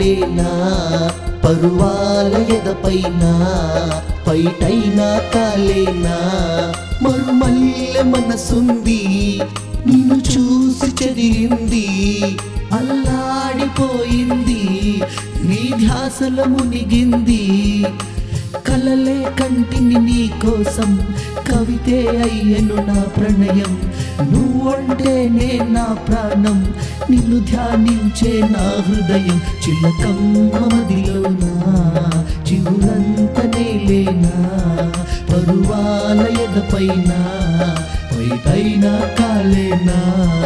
కాలేనా పరువాల ఎదపైన పైటైనా కాలేనా మరుమల్లె మనసుంది నిన్ను చూసి చెదిరింది అల్లాడిపోయింది నీ ధ్యాసల మునిగింది కలలే కంటిని నీ కోసం కవితే అయ్యను నా ప్రణయం నువ్వంటే నే నా ప్రాణం నిన్ను ధ్యానించే నా హృదయం చిలకమ్మ మదిలోనా చివురంత నేలేనా పరువాల ఎదపైన పైటైనా కాలేనా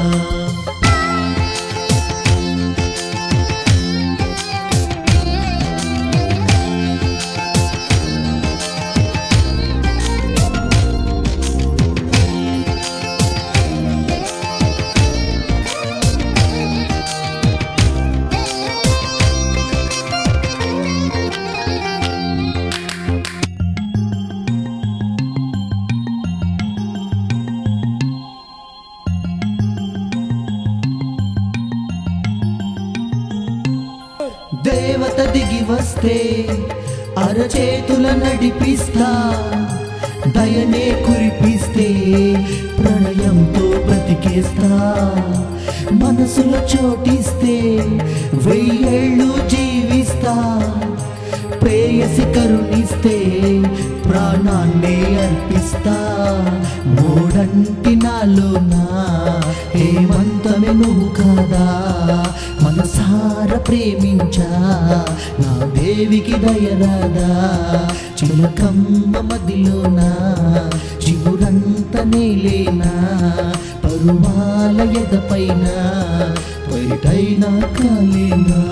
దేవత దిగి వస్తే అరచేతుల నడిపిస్తా దయనే కురిపిస్తే ప్రణయంతో బ్రతికేస్తా మనసులో చోటిస్తే వెయ్యేళ్ళు జీవిస్తా ప్రేయసి కరుణిస్తే ప్రాణాన్నే అర్పిస్తా మూడంటి నాలోనా హేమంతమే నువ్వు కాదా మనసార ప్రేమించా నా దేవికి దయరాదా చిలకమ్మ మదిలోనా చిగురంత నేలేనా పరువాల ఎదపైన బయటైనా కాలేనా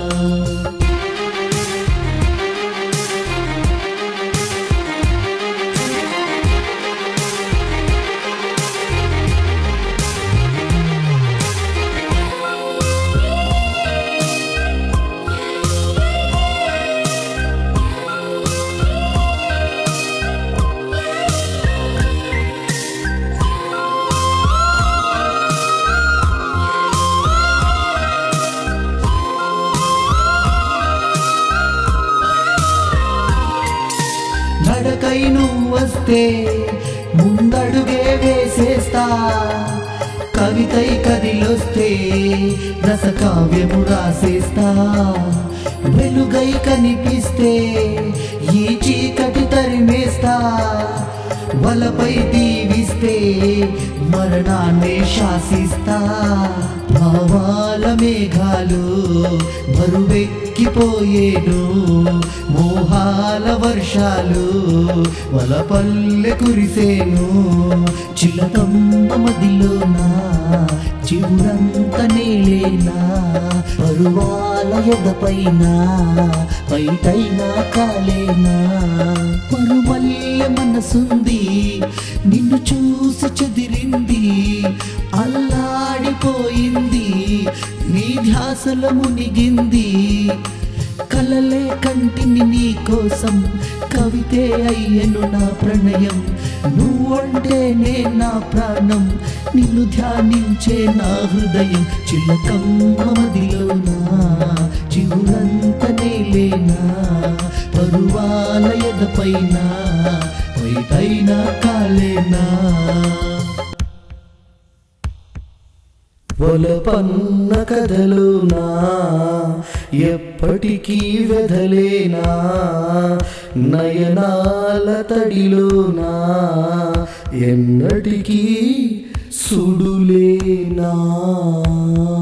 నడకై నువ్వు వస్తే ముందడుగే వేసేస్తా కవితై కదిలొస్తే రసకావ్యము రాసేస్తా వెలుగై కనిపిస్తే ఈ చీకటి తరిమేస్తా వలపై దీవిస్తే మరణాన్ని శాసిస్తా భావాల మేఘాలు బరువెక్కిపోయేను మోహాల వర్షాలు వలపల్లె కురిసేను చిలకమ్మ మదిలోనా చివురంత నేలేనా పరువాల ఎదపైన పైటైనా కాలేనా మరుమల్లె మనసుంది నిన్ను చూసి చెదిరింది అల్లాడిపోయింది నీ ధ్యాసల మునిగింది కలలే కంటిని నీ కోసం కవితే అయ్యను నా ప్రణయం నువ్వంటే నే నా ప్రాణం నిన్ను ధ్యానించే నా హృదయం చిలకమ్మ మదిలోనా చివురంత నేలేనా పరువాల ఎదపైన పైటైనా కాలేనా పొలపన్న కథలోనా ఎప్పటికీ వెదలేనా నయనాల తడిలోనా ఎన్నటికీ సుడులేనా